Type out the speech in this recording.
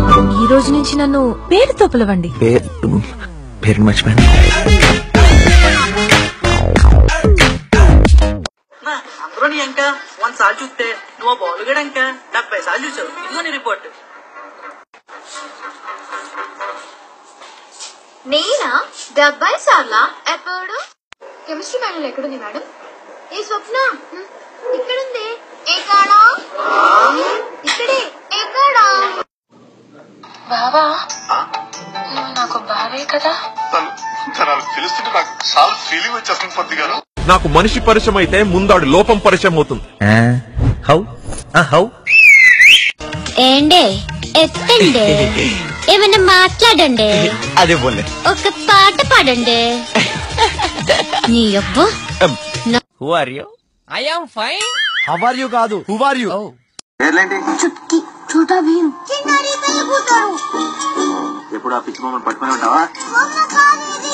ఈ రోజు నుంచి నన్ను పేరుతో పిలవండి పేరు పేరుని మర్చిపోయాను నా అందరూ నీ అంక వంద సార్లు చూస్తే నువ్వు బాలుగడ అంక డెబ్బై సార్లు చూసావు ఇదిగో నీ రిపోర్ట్ నేనా డెబ్బై సార్లా ఎప్పుడు కెమిస్ట్రీ మేడం ఎక్కడుంది మేడం ఏ స్వప్న హ్మ్, ఇక్కడుంది ఏ కాడా ఇక్కడే ఏ కాడా బావా నువ్వు నాకు బావే కదా తను తను తెలుస్తుంటే నాకు చాలా ఫీలింగ్ వచ్చేస్తుంది పత్తి గారు నాకు మనిషి పరిచయం అయితే ముందాడు లోపం పరిచయం అవుతుంది హౌ హౌ ఏండే ఎత్తండి ఏమైనా మాట్లాడండి అదే బోలే ఒక పాట పాడండి నీ అబ్బా who are you I am fine how are you కాదు who are you Chutki Chhota Bheem చిన్నారి పెళ్ళిపోతారు ఎప్పుడు ఆ పిచ్చి మమ్మల్ని పట్టుకుని ఉంటావా కాదు ఇది